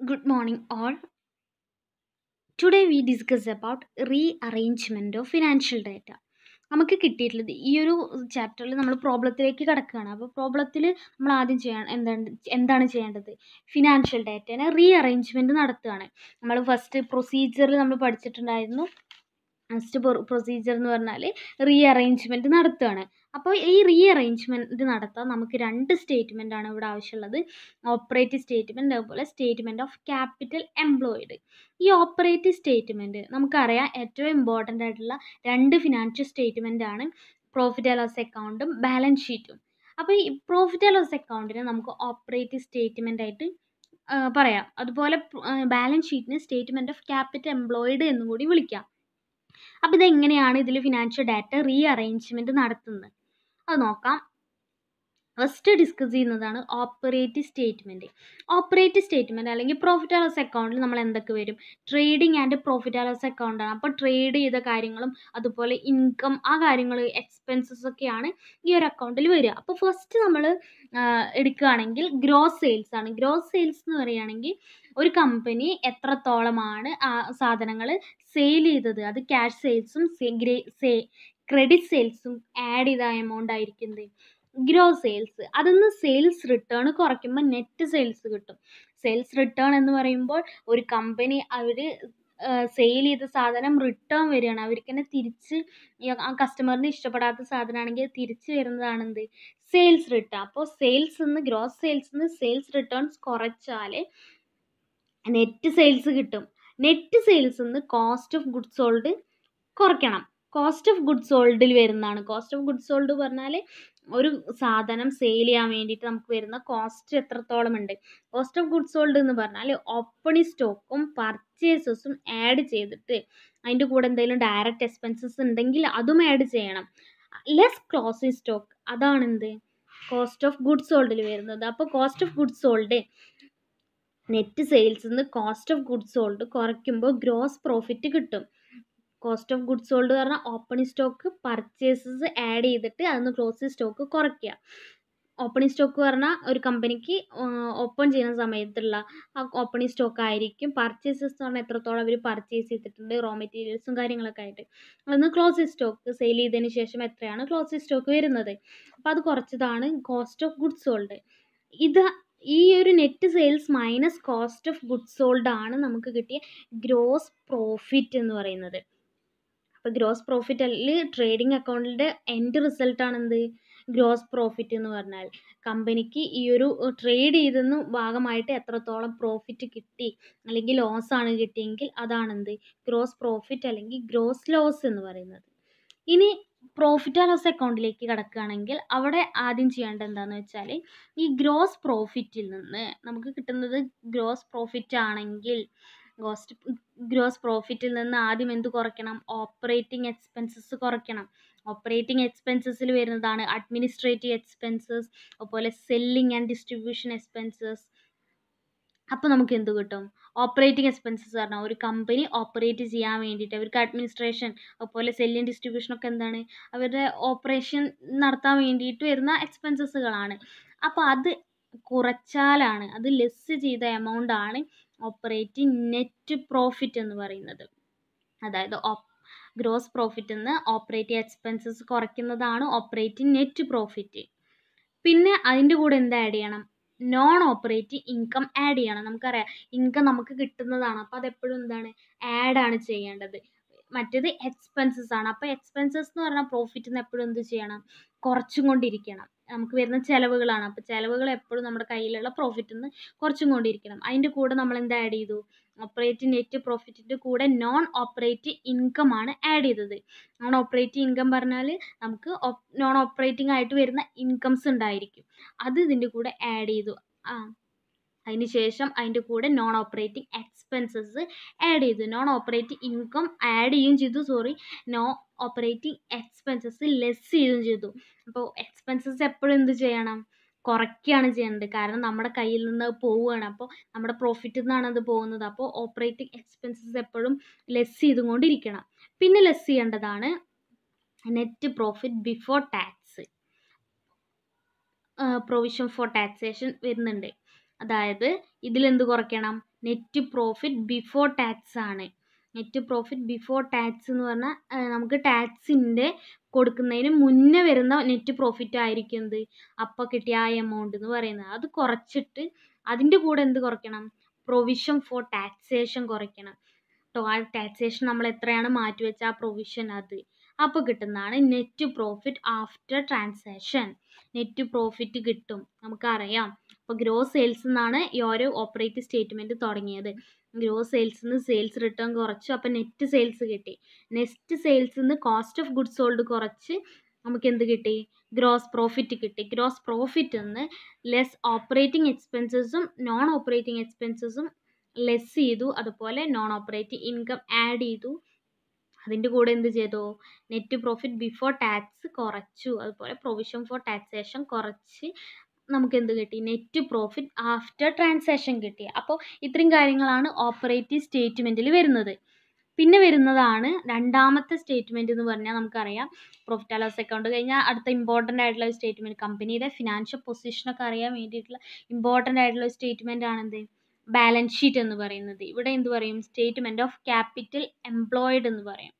Good morning, all. Today we discuss about rearrangement of financial data. നമുക്ക് കിട്ടിയിട്ടുള്ളത് ഈ ഒരു ചാപ്റ്ററിൽ നമ്മൾ പ്രോബ്ലത്തിലേക്ക് കിടക്കുകയാണ് അപ്പോൾ പ്രോബ്ലത്തിൽ നമ്മൾ ആദ്യം ചെയ്യാൻ എന്താണ് എന്താണ് ചെയ്യേണ്ടത് ഫിനാൻഷ്യൽ ഡാറ്റേനെ റീഅറേഞ്ച്മെൻറ്റ് നടത്തുകയാണ് നമ്മൾ ഫസ്റ്റ് പ്രൊസീജിയറിൽ നമ്മൾ പഠിച്ചിട്ടുണ്ടായിരുന്നു ഫസ്റ്റ് പ്രൊസീജിയർ എന്ന് പറഞ്ഞാൽ റീഅറേഞ്ച്മെൻറ്റ് നടത്തുകയാണ് അപ്പോൾ ഈ റീഅറേഞ്ച്മെൻറ്റ് നടത്താൻ നമുക്ക് രണ്ട് സ്റ്റേറ്റ്മെൻ്റ് ആണ് ഇവിടെ ആവശ്യമുള്ളത് ഓപ്പറേറ്റീവ് സ്റ്റേറ്റ്മെൻറ്റ് അതുപോലെ സ്റ്റേറ്റ്മെൻറ്റ് ഓഫ് ക്യാപിറ്റൽ എംപ്ലോയിഡ് ഈ ഓപ്പറേറ്റീവ് സ്റ്റേറ്റ്മെൻറ്റ് നമുക്കറിയാം ഏറ്റവും ഇമ്പോർട്ടൻ്റ് ആയിട്ടുള്ള രണ്ട് ഫിനാൻഷ്യൽ സ്റ്റേറ്റ്മെൻ്റ് ആണ് പ്രോഫിറ്റ് ആൻഡ് ലോസ് അക്കൗണ്ടും ബാലൻസ് ഷീറ്റും അപ്പോൾ ഈ പ്രോഫിറ്റ് ആൻഡ് ലോസ് അക്കൗണ്ടിനെ നമുക്ക് ഓപ്പറേറ്റീവ് സ്റ്റേറ്റ്മെൻ്റ് ആയിട്ട് പറയാം അതുപോലെ ബാലൻസ് ഷീറ്റിന് സ്റ്റേറ്റ്മെൻറ്റ് ഓഫ് ക്യാപിറ്റൽ എംപ്ലോയിഡ് എന്നും കൂടി വിളിക്കാം അപ്പോൾ ഇതെങ്ങനെയാണ് ഇതിൽ ഫിനാൻഷ്യൽ ഡാറ്റ റീ അറേഞ്ച്മെൻറ്റ് നടത്തുന്നത് അത് നോക്കാം ഫസ്റ്റ് ഡിസ്കസ് ചെയ്യുന്നതാണ് ഓപ്പറേറ്റീവ് സ്റ്റേറ്റ്മെൻറ്റ് ഓപ്പറേറ്റീവ് സ്റ്റേറ്റ്മെൻറ്റ് അല്ലെങ്കിൽ പ്രോഫിറ്റ് ആൻഡ് ലോസ് അക്കൗണ്ടിൽ നമ്മൾ എന്തൊക്കെ വരും trading and profit and loss അക്കൗണ്ടാണ് അപ്പോൾ ട്രേഡ് ചെയ്ത കാര്യങ്ങളും അതുപോലെ ഇൻകം ആ കാര്യങ്ങൾ എക്സ്പെൻസസ് ഒക്കെയാണ് ഈ ഒരു അക്കൗണ്ടിൽ വരിക അപ്പോൾ ഫസ്റ്റ് നമ്മൾ എടുക്കുകയാണെങ്കിൽ ഗ്രോസ് സെയിൽസ് ആണ് ഗ്രോസ് സെയിൽസ് എന്ന് പറയുകയാണെങ്കിൽ ഒരു കമ്പനി എത്രത്തോളമാണ് ആ സാധനങ്ങൾ സെയിൽ ചെയ്തത് അത് ക്യാഷ് സെയിൽസും ക്രെഡിറ്റ് സെയിൽസും ആഡ് ചെയ്ത എമൗണ്ട് ആയിരിക്കുന്നത് ഗ്രോസ് സെയിൽസ് അതിന്ന് സെയിൽസ് റിട്ടേൺ കുറയ്ക്കുമ്പോൾ നെറ്റ് സെയിൽസ് കിട്ടും സെയിൽസ് റിട്ടേൺ എന്ന് പറയുമ്പോൾ ഒരു കമ്പനി അവർ സെയിൽ ചെയ്ത സാധനം റിട്ടേൺ വരികയാണ് അവർക്ക് തന്നെ തിരിച്ച് ആ കസ്റ്റമറിന് ഇഷ്ടപ്പെടാത്ത സാധനമാണെങ്കിൽ തിരിച്ച് വരുന്നതാണ് എന്ത് സെയിൽസ് റിട്ടേൺ അപ്പോൾ സെയിൽസ് നിന്ന് ഗ്രോസ് സെയിൽസ് നിന്ന് സെയിൽസ് റിട്ടേൺസ് കുറച്ചാൽ നെറ്റ് സെയിൽസ് കിട്ടും നെറ്റ് സെയിൽസ് നിന്ന് കോസ്റ്റ് ഓഫ് ഗുഡ്സ് സോൾഡ് കുറയ്ക്കണം കോസ്റ്റ് ഓഫ് ഗുഡ്സ് സോൾഡിൽ വരുന്നതാണ് കോസ്റ്റ് ഓഫ് ഗുഡ്സ് സോൾഡ് പറഞ്ഞാൽ ഒരു സാധനം സെയിൽ ചെയ്യാൻ വേണ്ടിയിട്ട് നമുക്ക് വരുന്ന കോസ്റ്റ് എത്രത്തോളം ഉണ്ട് കോസ്റ്റ് ഓഫ് ഗുഡ്സ് സോൾഡ് എന്ന് പറഞ്ഞാൽ ഓപ്പണിംഗ് സ്റ്റോക്കും പർച്ചേസസും ആഡ് ചെയ്തിട്ട് അതിൻ്റെ കൂടെ എന്തെങ്കിലും ഡയറക്റ്റ് എക്സ്പെൻസസ് ഉണ്ടെങ്കിൽ അതും ആഡ് ചെയ്യണം ലെസ് ക്ലോസിംഗ് സ്റ്റോക്ക് അതാണ് എന്ത് കോസ്റ്റ് ഓഫ് ഗുഡ്സ് സോൾഡിൽ വരുന്നത് അപ്പോൾ cost of goods sold net sales നിന്ന് കോസ്റ്റ് ഓഫ് ഗുഡ്സ് സോൾഡ് കുറയ്ക്കുമ്പോൾ ഗ്രോസ് പ്രോഫിറ്റ് കിട്ടും കോസ്റ്റ് ഓഫ് ഗുഡ്സ് സോൾഡ് പറഞ്ഞാൽ ഓപ്പണിംഗ് സ്റ്റോക്ക് പർച്ചേസസ് ആഡ് ചെയ്തിട്ട് അതിന് ക്ലോസിംഗ് സ്റ്റോക്ക് കുറയ്ക്കുക ഓപ്പണിംഗ് സ്റ്റോക്ക് പറഞ്ഞാൽ ഒരു കമ്പനിക്ക് ഓപ്പൺ ചെയ്യുന്ന സമയത്തുള്ള ആ ഓപ്പണിംഗ് സ്റ്റോക്ക് ആയിരിക്കും പർച്ചേസസ് എന്ന് പറഞ്ഞാൽ എത്രത്തോളം അവർ പർച്ചേസ് ചെയ്തിട്ടുണ്ട് റോ മെറ്റീരിയൽസും കാര്യങ്ങളൊക്കെ ആയിട്ട് അതിന് ക്ലോസിംഗ് സ്റ്റോക്ക് സെയിൽ ചെയ്തതിന് ശേഷം എത്രയാണ് ക്ലോസിംഗ് സ്റ്റോക്ക് വരുന്നത് അപ്പോൾ അത് കുറച്ചതാണ് കോസ്റ്റ് ഓഫ് ഗുഡ്സ് സോൾഡ് ഇത് ഈ ഒരു net sales minus cost of goods sold ആണ് നമുക്ക് കിട്ടിയ ഗ്രോസ് പ്രോഫിറ്റ് എന്ന് പറയുന്നത് അപ്പോൾ ഗ്രോസ് പ്രോഫിറ്റ് അല്ലെങ്കിൽ ട്രേഡിംഗ് അക്കൗണ്ടിൻ്റെ എൻഡ് റിസൾട്ടാണ് എന്ത് ഗ്രോസ് പ്രോഫിറ്റ് എന്ന് പറഞ്ഞാൽ കമ്പനിക്ക് ഈ ഒരു ട്രേഡ് ചെയ്തെന്ന് ഭാഗമായിട്ട് എത്രത്തോളം പ്രോഫിറ്റ് കിട്ടി അല്ലെങ്കിൽ ലോസ് ആണ് കിട്ടിയെങ്കിൽ അതാണെന്ത് ഗ്രോസ് പ്രോഫിറ്റ് അല്ലെങ്കിൽ ഗ്രോസ് ലോസ് എന്ന് പറയുന്നത് ഇനി പ്രോഫിറ്റ് ആൻഡ് ലോസ് അക്കൗണ്ടിലേക്ക് കിടക്കുകയാണെങ്കിൽ അവിടെ ആദ്യം ചെയ്യേണ്ടത് എന്താണെന്ന് വെച്ചാൽ ഈ ഗ്രോസ് പ്രോഫിറ്റിൽ നിന്ന് നമുക്ക് കിട്ടുന്നത് ഗ്രോസ് പ്രോഫിറ്റ് ആണെങ്കിൽ കോസ്റ്റ് ഗ്രോസ് പ്രോഫിറ്റിൽ നിന്ന് ആദ്യം എന്ത് കുറയ്ക്കണം ഓപ്പറേറ്റിംഗ് എക്സ്പെൻസസ് കുറയ്ക്കണം ഓപ്പറേറ്റിംഗ് എക്സ്പെൻസസിൽ വരുന്നതാണ് അഡ്മിനിസ്ട്രേറ്റീവ് എക്സ്പെൻസസ് അതുപോലെ സെല്ലിംഗ് ആൻഡ് ഡിസ്ട്രിബ്യൂഷൻ എക്സ്പെൻസസ് അപ്പോൾ നമുക്ക് എന്ത് കിട്ടും ഓപ്പറേറ്റിംഗ് എക്സ്പെൻസസ് പറഞ്ഞാൽ ഒരു കമ്പനി ഓപ്പറേറ്റ് ചെയ്യാൻ വേണ്ടിയിട്ട് അവർക്ക് അഡ്മിനിസ്ട്രേഷൻ അതുപോലെ സെല്ലിംഗ് ഡിസ്ട്രിബ്യൂഷൻ ഒക്കെ എന്താണ് അവരുടെ ഓപ്പറേഷൻ നടത്താൻ വേണ്ടിയിട്ട് വരുന്ന എക്സ്പെൻസസുകളാണ് അപ്പോൾ അത് കുറച്ചാലാണ് അത് ലെസ് ചെയ്ത എമൗണ്ട് ആണ് ഓപ്പറേറ്റിംഗ് നെറ്റ് പ്രോഫിറ്റ് എന്ന് പറയുന്നത് അതായത് ഗ്രോസ് പ്രോഫിറ്റ് നിന്ന് ഓപ്പറേറ്റിംഗ് എക്സ്പെൻസസ് കുറയ്ക്കുന്നതാണ് ഓപ്പറേറ്റിംഗ് നെറ്റ് പ്രോഫിറ്റ് പിന്നെ അതിൻ്റെ കൂടെ എന്ത് ആഡ് ചെയ്യണം നോൺ ഓപ്പറേറ്റീവ് ഇൻകം ആഡ് ചെയ്യണം നമുക്കറിയാം ഇൻകം നമുക്ക് കിട്ടുന്നതാണ് അപ്പോൾ അതെപ്പോഴും എന്താണ് ആഡ് ആണ് ചെയ്യേണ്ടത് മറ്റേത് എക്സ്പെൻസസ് ആണ് അപ്പോൾ എക്സ്പെൻസസ് എന്ന് പറഞ്ഞാൽ പ്രോഫിറ്റിൽ നിന്ന് എപ്പോഴും എന്ത് ചെയ്യണം കുറച്ചും കൊണ്ടിരിക്കണം നമുക്ക് വരുന്ന ചിലവുകളാണ് അപ്പോൾ ചിലവുകൾ എപ്പോഴും നമ്മുടെ കയ്യിലുള്ള പ്രോഫിറ്റിൽ നിന്ന് കുറച്ചും കൊണ്ടിരിക്കണം അതിൻ്റെ കൂടെ നമ്മൾ എന്ത് ആഡ് ചെയ്തു ഓപ്പറേറ്റീവ് നെറ്റ് പ്രോഫിറ്റിൻ്റെ കൂടെ നോൺ ഓപ്പറേറ്റീവ് ഇൻകം ആണ് ആഡ് ചെയ്തത് നോൺ ഓപ്പറേറ്റീവ് ഇൻകം പറഞ്ഞാൽ നമുക്ക് നോൺ ഓപ്പറേറ്റിംഗ് ആയിട്ട് വരുന്ന ഇൻകംസ് ഉണ്ടായിരിക്കും അത് ഇതിൻ്റെ കൂടെ ആഡ് ചെയ്തു ആ അതിന് ശേഷം അതിൻ്റെ കൂടെ നോൺ ഓപ്പറേറ്റിംഗ് എക്സ്പെൻസസ് ആഡ് ചെയ്തു നോൺ ഓപ്പറേറ്റിംഗ് ഇൻകം ആഡ് ചെയ്യുകയും ചെയ്തു sorry no operating expenses less ചെയ്യുകയും ചെയ്തു അപ്പോൾ എക്സ്പെൻസസ് എപ്പോഴും എന്ത് ചെയ്യണം കുറയ്ക്കുകയാണ് ചെയ്യേണ്ടത് കാരണം നമ്മുടെ കയ്യിൽ നിന്ന് പോവുകയാണ് അപ്പോൾ നമ്മുടെ പ്രോഫിറ്റിൽ നിന്നാണ് അത് പോകുന്നത് അപ്പോൾ ഓപ്പറേറ്റിംഗ് എക്സ്പെൻസസ് എപ്പോഴും ലെസ് ചെയ്തുകൊണ്ടിരിക്കണം പിന്നെ ലെസ് ചെയ്യേണ്ടതാണ് net profit before tax provision for taxation വരുന്നുണ്ട് അതായത് ഇതിലെന്ത് കുറയ്ക്കണം നെറ്റ് പ്രോഫിറ്റ് ബിഫോർ ടാക്സ് ആണ് നെറ്റ് പ്രോഫിറ്റ് ബിഫോർ ടാക്സ് എന്ന് പറഞ്ഞാൽ നമുക്ക് ടാക്സിൻ്റെ കൊടുക്കുന്നതിന് മുന്നേ വരുന്ന നെറ്റ് പ്രോഫിറ്റ് ആയിരിക്കും എന്ത് അപ്പോൾ കിട്ടിയ ആ എമൗണ്ട് എന്ന് പറയുന്നത് അത് കുറച്ചിട്ട് അതിൻ്റെ കൂടെ എന്ത് കുറയ്ക്കണം പ്രൊവിഷൻ ഫോർ ടാക്സേഷൻ കുറയ്ക്കണം കേട്ടോ ആ ടാക്സേഷൻ നമ്മൾ എത്രയാണ് മാറ്റി വെച്ച ആ പ്രൊവിഷൻ അത് അപ്പോൾ കിട്ടുന്നതാണ് net profit after transaction net profit കിട്ടും നമുക്കറിയാം അപ്പോൾ ഗ്രോസ് സെയിൽസ് നിന്നാണ് ഈ ഓരോ ഓപ്പറേറ്റീവ് സ്റ്റേറ്റ്മെൻറ്റ് തുടങ്ങിയത് ഗ്രോസ് സെയിൽസ് നിന്ന് സെയിൽസ് റിട്ടേൺ കുറച്ചു അപ്പോൾ നെറ്റ് സെയിൽസ് കിട്ടി നെറ്റ് സെയിൽസ് നിന്ന് കോസ്റ്റ് ഓഫ് ഗുഡ്സ് സോൾഡ് കുറച്ച് നമുക്ക് എന്ത് കിട്ടി ഗ്രോസ് പ്രോഫിറ്റ് കിട്ടി ഗ്രോസ് പ്രോഫിറ്റ് നിന്ന് ലെസ് ഓപ്പറേറ്റിംഗ് എക്സ്പെൻസസും നോൺ ഓപ്പറേറ്റിംഗ് എക്സ്പെൻസസും ലെസ് ചെയ്തു അതുപോലെ നോൺ ഓപ്പറേറ്റിംഗ് ഇൻകം ആഡ് ചെയ്തു അതിൻ്റെ കൂടെ എന്ത് ചെയ്തു നെറ്റ് പ്രോഫിറ്റ് ബിഫോർ ടാക്സ് കുറച്ചു അതുപോലെ പ്രൊവിഷൻ ഫോർ ടാക്സേഷൻ കുറച്ച് നമുക്ക് എന്ത് കിട്ടി നെറ്റ് പ്രോഫിറ്റ് ആഫ്റ്റർ ട്രാൻസാക്ഷൻ കിട്ടി അപ്പോൾ ഇത്രയും കാര്യങ്ങളാണ് ഓപ്പറേറ്റീവ് സ്റ്റേറ്റ്മെൻറ്റിൽ വരുന്നത് പിന്നെ വരുന്നതാണ് രണ്ടാമത്തെ സ്റ്റേറ്റ്മെൻറ്റ് എന്ന് പറഞ്ഞാൽ നമുക്കറിയാം പ്രോഫിറ്റ് ആൻഡ് ലോസ് അക്കൗണ്ട് കഴിഞ്ഞാൽ അടുത്ത ഇമ്പോർട്ടൻ്റ് ആയിട്ടുള്ള ഒരു സ്റ്റേറ്റ്മെൻറ്റ് കമ്പനിയുടെ ഫിനാൻഷ്യൽ പൊസിഷനൊക്കെ അറിയാൻ വേണ്ടിയിട്ടുള്ള ഇമ്പോർട്ടൻ്റ് ആയിട്ടുള്ള ഒരു സ്റ്റേറ്റ്മെൻ്റ് ആണ് എന്ത് ബാലൻസ് ഷീറ്റ് എന്ന് പറയുന്നത് ഇവിടെ എന്ത് പറയും സ്റ്റേറ്റ്മെൻറ്റ് ഓഫ് ക്യാപിറ്റൽ എംപ്ലോയിഡ് എന്ന് പറയും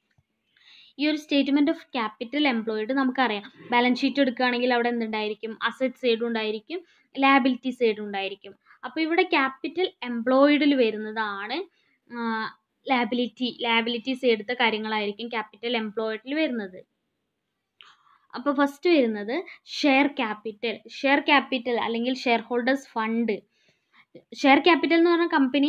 ഈ ഒരു സ്റ്റേറ്റ്മെൻറ്റ് ഓഫ് ക്യാപിറ്റൽ എംപ്ലോയിഡ് നമുക്കറിയാം ബാലൻസ് ഷീറ്റ് എടുക്കുകയാണെങ്കിൽ അവിടെ എന്തുണ്ടായിരിക്കും അസറ്റ് സൈഡും ഉണ്ടായിരിക്കും ലാബിലിറ്റി സൈഡും ഉണ്ടായിരിക്കും അപ്പോൾ ഇവിടെ ക്യാപിറ്റൽ എംപ്ലോയിഡിൽ വരുന്നതാണ് ലാബിലിറ്റി ലാബിലിറ്റി സൈഡത്തെ കാര്യങ്ങളായിരിക്കും ക്യാപിറ്റൽ എംപ്ലോയിഡിൽ വരുന്നത് അപ്പോൾ ഫസ്റ്റ് വരുന്നത് ഷെയർ ക്യാപിറ്റൽ ഷെയർ ക്യാപിറ്റൽ അല്ലെങ്കിൽ share holders fund share capital എന്ന് പറഞ്ഞാൽ കമ്പനി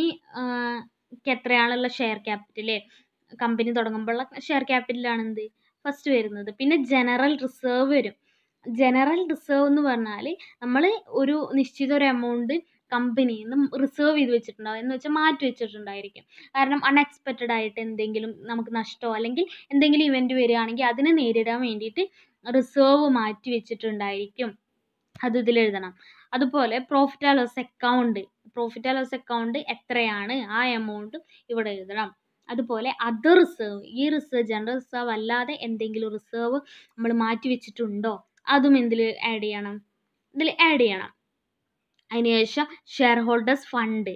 എത്രയാണുള്ള ഷെയർ ക്യാപിറ്റൽ കമ്പനി തുടങ്ങുമ്പോഴുള്ള ഷെയർ ക്യാപിറ്റലാണ് എന്ത് ഫസ്റ്റ് വരുന്നത് പിന്നെ ജനറൽ റിസർവ് വരും ജനറൽ റിസർവ് എന്ന് പറഞ്ഞാൽ നമ്മൾ ഒരു നിശ്ചിത ഒരു എമൗണ്ട് കമ്പനിയിൽ നിന്ന് റിസർവ് ചെയ്ത് വെച്ചിട്ടുണ്ടാവും എന്ന് വെച്ചാൽ മാറ്റി വെച്ചിട്ടുണ്ടായിരിക്കും കാരണം അൺഎക്സ്പെക്റ്റഡ് ആയിട്ട് എന്തെങ്കിലും നമുക്ക് നഷ്ടമോ അല്ലെങ്കിൽ എന്തെങ്കിലും ഇവൻറ്റ് വരികയാണെങ്കിൽ അതിനെ നേരിടാൻ വേണ്ടിയിട്ട് റിസർവ് മാറ്റി വെച്ചിട്ടുണ്ടായിരിക്കും അത് ഇതിൽ എഴുതണം അതുപോലെ profit and loss account profit and loss account എത്രയാണ് ആ എമൗണ്ട് ഇവിടെ എഴുതണം അതുപോലെ അതർ റിസർവ് ഈ റിസർവ് ജനറൽ റിസർവ് അല്ലാതെ എന്തെങ്കിലും റിസർവ് നമ്മൾ മാറ്റി വെച്ചിട്ടുണ്ടോ അതും എന്തിൽ ആഡ് ചെയ്യണം ഇതിൽ ആഡ് ചെയ്യണം അതിനുശേഷം share holders fund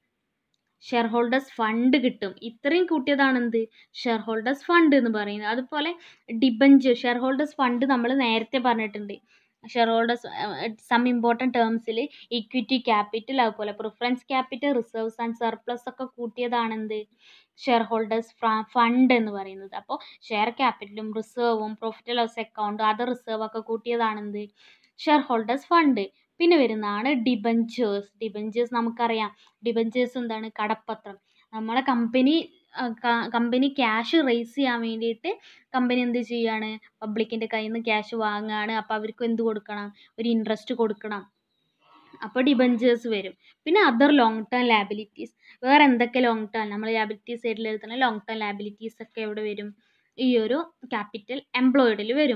share holders fund കിട്ടും ഇത്രയും കൂട്ടിയതാണ് എന്ത് ഷെയർ ഹോൾഡേഴ്സ് ഫണ്ട് എന്ന് പറയുന്നത് അതുപോലെ ഡിബഞ്ചർ ഷെയർ ഹോൾഡേഴ്സ് ഫണ്ട് നമ്മൾ നേരത്തെ പറഞ്ഞിട്ടുണ്ട് ഷെയർ ഹോൾഡേഴ്സ് സം ഇമ്പോർട്ടൻറ്റ് ടേംസിൽ ഇക്വിറ്റി ക്യാപിറ്റൽ അതുപോലെ preference capital reserves and surplus ഒക്കെ കൂട്ടിയതാണ് എന്ത് ഷെയർ ഹോൾഡേഴ്സ് ഫണ്ട് എന്ന് പറയുന്നത് അപ്പോൾ ഷെയർ ക്യാപിറ്റലും റിസർവും profit loss account other reserve ഒക്കെ കൂട്ടിയതാണ് എന്ത് ഷെയർ ഹോൾഡേഴ്സ് ഫണ്ട് പിന്നെ വരുന്നതാണ് ഡിബഞ്ചേഴ്സ് ഡിബഞ്ചേഴ്സ് നമുക്കറിയാം ഡിബഞ്ചേഴ്സ് എന്താണ് കടപ്പത്രം നമ്മളെ കമ്പനി കമ്പനി ക്യാഷ് റേസ് ചെയ്യാൻ വേണ്ടിയിട്ട് കമ്പനി എന്ത് ചെയ്യാണ് പബ്ലിക്കിൻ്റെ കയ്യിൽ നിന്ന് ക്യാഷ് വാങ്ങുകയാണ് അപ്പോൾ അവർക്ക് എന്ത് കൊടുക്കണം ഒരു ഇൻട്രസ്റ്റ് കൊടുക്കണം അപ്പോൾ ഡിബഞ്ചേഴ്സ് വരും പിന്നെ അതർ ലോങ് ടേം ലാബിലിറ്റീസ് വേറെ എന്തൊക്കെ ലോങ് ടേം നമ്മൾ ലാബിലിറ്റി സൈഡിൽ എഴുതുന്ന ലോങ് ടേം ലാബിലിറ്റീസ് ഒക്കെ എവിടെ വരും ഈ ഒരു ക്യാപിറ്റൽ എംപ്ലോയിഡിൽ വരും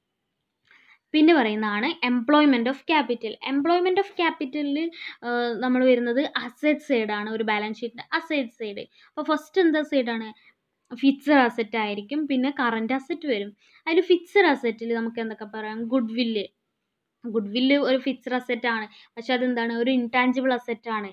പിന്നെ പറയുന്നതാണ് employment of capital employment of ക്യാപിറ്റലിൽ നമ്മൾ വരുന്നത് അസറ്റ് സൈഡാണ് ഒരു ബാലൻസ് ഷീറ്റിൻ്റെ അസറ്റ് സൈഡ് അപ്പോൾ ഫസ്റ്റ് എന്താ സൈഡാണ് ഫിക്സഡ് അസറ്റ് ആയിരിക്കും പിന്നെ കറൻറ്റ് അസറ്റ് വരും അതിൽ ഫിക്സഡ് അസറ്റിൽ നമുക്ക് എന്തൊക്കെ പറയാം ഗുഡ് വില്ല് ഗുഡ് വില്ല് ഒരു ഫിക്സഡ് അസറ്റ് ആണ് പക്ഷെ അതെന്താണ് ഒരു ഇൻടാഞ്ചിബിൾ അസറ്റ് ആണ്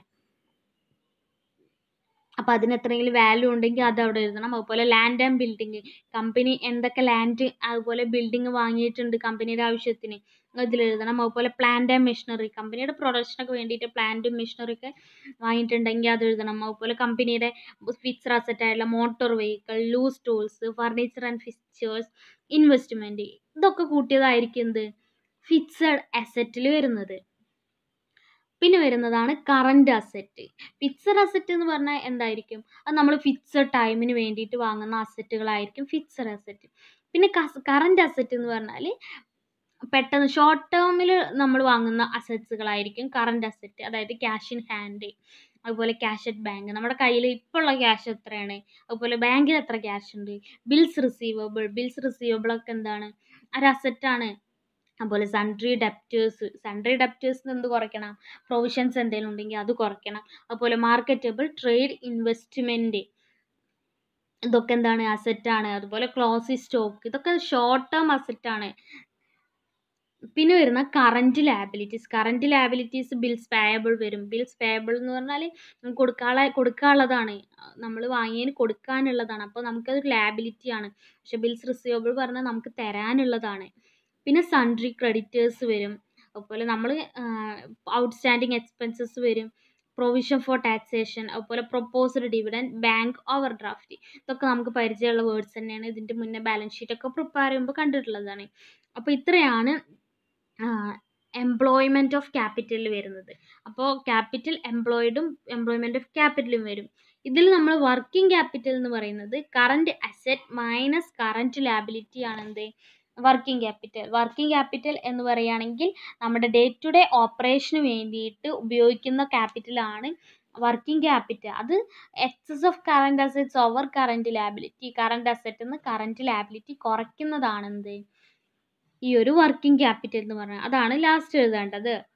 അപ്പോൾ അതിന് എത്രയെങ്കിലും വാല്യൂ ഉണ്ടെങ്കിൽ അത് അവിടെ എഴുതണം അതുപോലെ ലാൻഡ് ആൻഡ് ബിൽഡിങ് കമ്പനി എന്തൊക്കെ ലാൻഡ് അതുപോലെ ബിൽഡിങ് വാങ്ങിയിട്ടുണ്ട് കമ്പനിയുടെ ആവശ്യത്തിന് ഇതിൽ എഴുതണം അതുപോലെ പ്ലാന്റ് ആൻഡ് മെഷീനറി കമ്പനിയുടെ പ്രൊഡക്ഷനൊക്കെ വേണ്ടിയിട്ട് പ്ലാന്റും മെഷീനറി ഒക്കെ വാങ്ങിയിട്ടുണ്ടെങ്കിൽ അത് എഴുതണം അതുപോലെ കമ്പനിയുടെ ഫിക്സഡ് അസറ്റ് ആയിട്ടുള്ള motor vehicle loose tools furniture and fixtures investment ഇതൊക്കെ കൂട്ടിയതായിരിക്കും എന്ത് ഫിക്സഡ് അസറ്റിൽ വരുന്നത് പിന്നെ വരുന്നതാണ് കറണ്ട് അസറ്റ് ഫിക്സഡ് അസറ്റ് എന്ന് പറഞ്ഞാൽ എന്തായിരിക്കും അത് നമ്മൾ ഫിക്സഡ് ടൈമിന് വേണ്ടിയിട്ട് വാങ്ങുന്ന അസറ്റുകളായിരിക്കും ഫിക്സഡ് അസറ്റ് പിന്നെ കറണ്ട് അസറ്റ് എന്ന് പറഞ്ഞാൽ പെട്ടെന്ന് ഷോർട്ട് ടേമിൽ നമ്മൾ വാങ്ങുന്ന അസറ്റ്സുകളായിരിക്കും കറണ്ട് അസറ്റ് അതായത് ക്യാഷ് ഇൻ ഹാൻഡ് അതുപോലെ ക്യാഷ് അറ്റ് ബാങ്ക് നമ്മുടെ കയ്യിൽ ഇപ്പോൾ ഉള്ള ക്യാഷ് എത്രയാണ് അതുപോലെ ബാങ്കിൽ എത്ര ക്യാഷ് ഉണ്ട് ബിൽസ് റിസീവബിൾ ബിൽസ് റിസീവബിൾ ഒക്കെ എന്താണ് ഒരു അസറ്റാണ് അതുപോലെ സൺട്രി ഡെപ്റ്റേഴ്സ് സൺട്രി ഡെപ്റ്റേഴ്സിന് എന്ത് കുറയ്ക്കണം പ്രൊവിഷൻസ് എന്തെങ്കിലും ഉണ്ടെങ്കിൽ അത് കുറയ്ക്കണം അതുപോലെ മാർക്കറ്റബിൾ ട്രേഡ് ഇൻവെസ്റ്റ്മെൻറ്റ് ഇതൊക്കെ എന്താണ് അസറ്റാണ് അതുപോലെ ക്ലോസി സ്റ്റോക്ക് ഇതൊക്കെ ഷോർട്ട് ടേം അസറ്റാണ് പിന്നെ വരുന്ന current liabilities current liabilities bills payable വരും ബിൽസ് പേയബിൾ എന്ന് പറഞ്ഞാൽ കൊടുക്കാനുള്ള കൊടുക്കാനുള്ളതാണ് നമ്മൾ വാങ്ങിയതിന് കൊടുക്കാനുള്ളതാണ് അപ്പോൾ നമുക്കതൊരു ലാബിലിറ്റി ആണ് പക്ഷേ ബിൽസ് റിസീവബിൾ പറഞ്ഞാൽ നമുക്ക് തരാനുള്ളതാണ് പിന്നെ സൺട്രി ക്രെഡിറ്റേഴ്സ് വരും അതുപോലെ നമ്മൾ ഔട്ട്സ്റ്റാൻഡിങ് എക്സ്പെൻസസ് വരും പ്രൊവിഷൻ ഫോർ ടാക്സേഷൻ അതുപോലെ proposed dividend bank overdraft ഇതൊക്കെ നമുക്ക് പരിചയമുള്ള വേർഡ്സ് തന്നെയാണ് ഇതിൻ്റെ മുന്നേ ബാലൻസ് ഷീറ്റൊക്കെ പ്രിപ്പയർ ചെയ്യുമ്പോൾ കണ്ടിട്ടുള്ളതാണ് അപ്പോൾ ഇത്രയാണ് എംപ്ലോയ്മെൻറ്റ് ഓഫ് ക്യാപിറ്റലിൽ വരുന്നത് അപ്പോൾ ക്യാപിറ്റൽ എംപ്ലോയിഡും എംപ്ലോയ്മെൻറ്റ് ഓഫ് ക്യാപിറ്റലും വരും ഇതിൽ നമ്മൾ വർക്കിംഗ് ക്യാപിറ്റൽ എന്ന് പറയുന്നത് current asset minus current liability ആണ് എന്ത് വർക്കിംഗ് ക്യാപിറ്റൽ വർക്കിംഗ് ക്യാപിറ്റൽ എന്ന് പറയുകയാണെങ്കിൽ നമ്മുടെ ഡേ ടു ഡേ ഓപ്പറേഷന് വേണ്ടിയിട്ട് ഉപയോഗിക്കുന്ന ക്യാപിറ്റലാണ് വർക്കിംഗ് ക്യാപിറ്റൽ അത് excess of current assets over current liability current asset നിന്ന് കറൻറ്റ് ലാബിലിറ്റി കുറയ്ക്കുന്നതാണ് എന്ത് ഈ ഒരു വർക്കിംഗ് ക്യാപിറ്റൽ എന്ന് പറഞ്ഞാൽ അതാണ് ലാസ്റ്റ് എഴുതേണ്ടത്